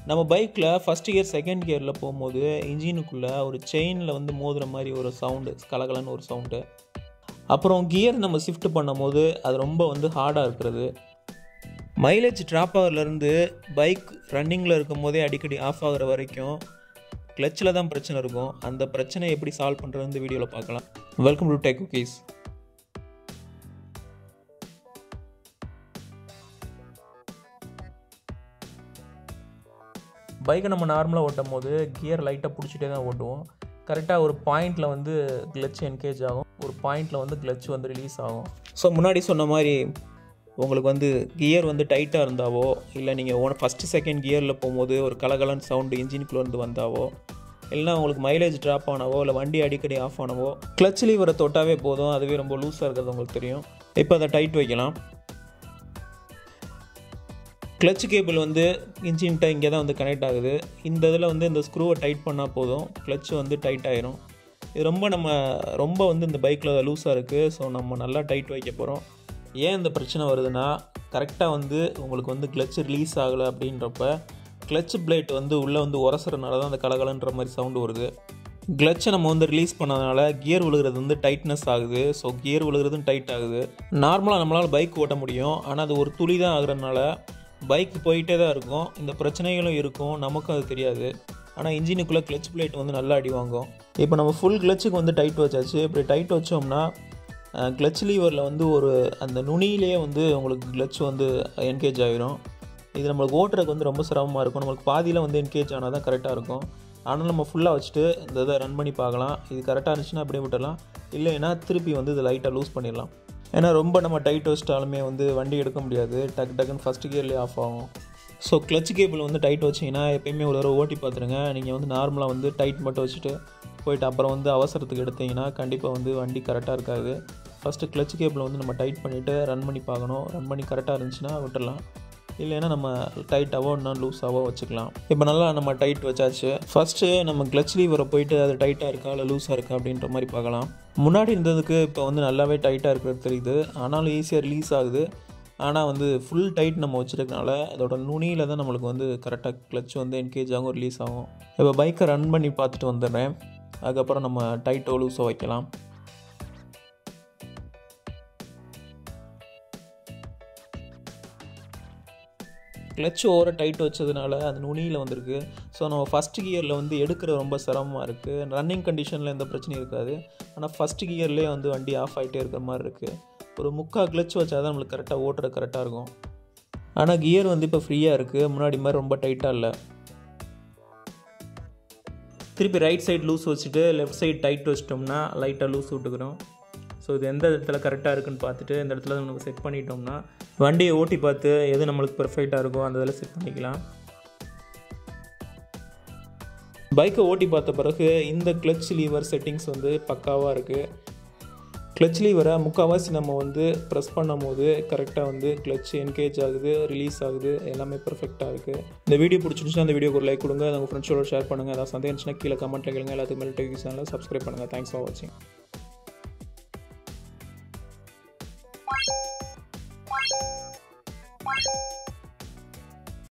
நம்ம பைக்கில் first gear second கியரில் போகும்போது இன்ஜினுக்குள்ளே ஒரு செயினில் வந்து மோதுற மாதிரி ஒரு சவுண்டு கலகலன்னு ஒரு சவுண்டு அப்புறம் கியர் நம்ம ஷிஃப்ட் பண்ணும்போது அது ரொம்ப வந்து ஹார்டாக இருக்கிறது மைலேஜ் ட்ராப் ஆகிறதுலேருந்து பைக் ரன்னிங்கில் இருக்கும் போதே அடிக்கடி ஆஃப் ஆகிற வரைக்கும் கிளச்சில் தான் பிரச்சனை இருக்கும் அந்த பிரச்சனையை எப்படி சால்வ் பண்ணுறது இந்த வீடியோவில் பார்க்கலாம் வெல்கம் டு டெக் குக்கீஸ் பைக்கை நம்ம நார்மலாக ஓட்டும் போது கியர் லைட்டாக பிடிச்சிட்டே தான் ஓட்டுவோம் கரெக்டாக ஒரு பாயிண்டில் வந்து கிளச் என்கேஜ் ஆகும் ஒரு பாயிண்டில் வந்து கிளச் வந்து ரிலீஸ் ஆகும் ஸோ முன்னாடி சொன்ன மாதிரி உங்களுக்கு வந்து கியர் வந்து டைட்டாக இருந்தாவோ இல்லை நீங்கள் ஒன் ஃபஸ்ட்டு செகண்ட் கியரில் போகும்போது ஒரு கலகலன் சவுண்டு இன்ஜினுக்குள்ளேருந்து வந்தாவோ இல்லைனா உங்களுக்கு மைலேஜ் ட்ராப் ஆனவோ இல்லை வண்டி அடிக்கடி ஆஃப் ஆனவோ கிளச் லீவரை தொட்டாவே போதும் அதுவே ரொம்ப லூஸாக இருக்கிறது உங்களுக்கு தெரியும் இப்போ அதை டைட் வைக்கலாம் கிளச் கேபிள் வந்து இன்ஜின்கிட்ட இங்கே தான் வந்து கனெக்ட் ஆகுது இந்த இதில் வந்து இந்த ஸ்க்ரூவை டைட் பண்ணால் போதும் கிளச் வந்து டைட் ஆயிரும் இது ரொம்ப நம்ம ரொம்ப வந்து இந்த பைக்கில் லூஸாக இருக்குது ஸோ நம்ம நல்லா டைட் வைக்க போகிறோம் ஏன் இந்த பிரச்சனை வருதுன்னா கரெக்டாக வந்து உங்களுக்கு வந்து கிளச் ரிலீஸ் ஆகலை அப்படின்றப்ப கிளச் பிளேட் வந்து உள்ளே வந்து உரசுறதுனால தான் அந்த கலகலன்ற மாதிரி சவுண்டு வருது கிளச்சை நம்ம வந்து ரிலீஸ் பண்ணதுனால கியர் விழுகிறது வந்து டைட்னஸ் ஆகுது ஸோ கியர் விழுகிறதும் டைட் ஆகுது நார்மலாக நம்மளால் பைக் ஓட்ட முடியும் ஆனால் அது ஒரு துளி தான் ஆகுறதுனால பைக் போயிட்டே தான் இருக்கும் இந்த பிரச்சனைகளும் இருக்கும் நமக்கும் அது தெரியாது ஆனால் இன்ஜினுக்குள்ளே கிளச் பிளேட் வந்து நல்லா அடி வாங்கும் இப்போ நம்ம ஃபுல் கிளச்சுக்கு வந்து டைட் வச்சாச்சு இப்படி டைட் வச்சோம்னா கிளச் லீவரில் வந்து ஒரு அந்த நுனியிலேயே வந்து உங்களுக்கு கிளச் வந்து என்கேஜ் ஆகிரும் இது நம்மளுக்கு ஓட்டுறதுக்கு வந்து ரொம்ப சிரமமாக இருக்கும் நம்மளுக்கு பாதியில் வந்து என்கேஜ் ஆனால் தான் கரெக்டாக இருக்கும் ஆனால் நம்ம ஃபுல்லாக வச்சுட்டு இந்த இதை ரன் பண்ணி பார்க்கலாம் இது கரெக்டாக இருந்துச்சுன்னா அப்படியே விட்டுடலாம் இல்லைன்னா திருப்பி வந்து இதை லைட்டாக லூஸ் பண்ணிடலாம் ஏன்னா ரொம்ப நம்ம டைட் வச்சிட்டாலுமே வந்து வண்டி எடுக்க முடியாது டக்கு டக்குன்னு ஃபஸ்ட் கியர்லேயே ஆஃப் ஆகும் ஸோ கிளச் கேபிள் வந்து டைட் வச்சிங்கன்னா எப்பயுமே ஒரு தடவை ஓட்டி பார்த்துருங்க நீங்கள் வந்து நார்மலாக வந்து டைட் மட்டும் வச்சுட்டு போயிட்டு அப்புறம் வந்து அவசரத்துக்கு எடுத்தீங்கன்னா கண்டிப்பாக வந்து வண்டி கரெக்டாக இருக்காது ஃபஸ்ட்டு கிளச் கேபிள் வந்து நம்ம டைட் பண்ணிவிட்டு ரன் பண்ணி பார்க்கணும் ரன் பண்ணி கரெக்டாக இருந்துச்சுன்னா விட்டுடலாம் இல்லைன்னா நம்ம டைட்டாவோ இன்னும் லூஸாவோ வச்சுக்கலாம் இப்போ நல்லா நம்ம டைட் வச்சாச்சு ஃபஸ்ட்டு நம்ம கிளச் லீவரை போயிட்டு அது டைட்டாக இருக்கா இல்லை லூஸாக இருக்கா அப்படின்ற மாதிரி பார்க்கலாம் முன்னாடி இருந்ததுக்கு இப்போ வந்து நல்லாவே டைட்டாக இருக்கிறது தெரியுது ஆனாலும் ஈஸியாக ரிலீஸ் ஆகுது ஆனால் வந்து ஃபுல் டைட் நம்ம வச்சுருக்கனால அதோட நுனியில் தான் நம்மளுக்கு வந்து கரெக்டாக கிளச் வந்து என்கேஜ் ஆகும் ரிலீஸ் ஆகும் இப்போ பைக்கை ரன் பண்ணி பார்த்துட்டு வந்துடுறேன் அதுக்கப்புறம் நம்ம டைட்டோ லூஸோ வைக்கலாம் கிளச் ஓவர டைட் வச்சதுனால அது நுனியில் வந்திருக்கு ஸோ நம்ம ஃபஸ்ட் கியரில் வந்து எடுக்கிற ரொம்ப சிரமமாக இருக்குது ரன்னிங் கண்டிஷனில் எந்த பிரச்சனையும் இருக்காது ஆனால் ஃபஸ்ட் கியர்லேயே வந்து வண்டி ஆஃப் ஆகிட்டே இருக்கிற மாதிரி இருக்குது ஒரு முக்கால் கிளச் வச்சா தான் நம்மளுக்கு கரெக்டாக ஓட்டுற கரெக்டாக இருக்கும் ஆனால் கியர் வந்து இப்போ ஃப்ரீயாக இருக்குது முன்னாடி மாதிரி ரொம்ப டைட்டாக இல்லை திருப்பி ரைட் சைடு லூஸ் வச்சுட்டு லெஃப்ட் சைடு டைட் வச்சிட்டோம்னா லைட்டாக லூஸ் விட்டுக்கிறோம் ஸோ இது எந்த இடத்துல கரெக்டாக இருக்குன்னு பார்த்துட்டு இந்த இடத்துல நம்ம செட் பண்ணிட்டோம்னா வண்டியை ஓட்டி பார்த்து எது நம்மளுக்கு பெர்ஃபெக்டாக இருக்கோ அந்த இதில் செட் பண்ணிக்கலாம் பைக்கை ஓட்டி பார்த்த பிறகு இந்த கிளச் லீவர் செட்டிங்ஸ் வந்து பக்காவாக இருக்குது கிளச் லீவரை முக்கால்வாசி நம்ம வந்து ப்ரெஸ் பண்ணும் போது கரெக்டாக வந்து கிளச் என்கேஜ் ஆகுது ரிலீஸ் ஆகுது எல்லாமே பெர்ஃபெக்டாக இருக்குது இந்த வீடியோ பிடிச்சிருந்துச்சுன்னா அந்த வீடியோக்கு ஒரு லைக் கொடுங்க அதை உங்கள் ஃப்ரெண்ட்ஸோட ஷேர் பண்ணுங்கள் ஏதாவது சந்தேகம் இருந்துச்சுன்னா கீழே கமெண்ட்டில் கேளுங்க எல்லாத்துக்கு மேலே டெலிவிஷனில் சப்ஸ்கிரைப் பண்ணுங்கள் தேங்க்ஸ் ஃபார் வாட்சிங்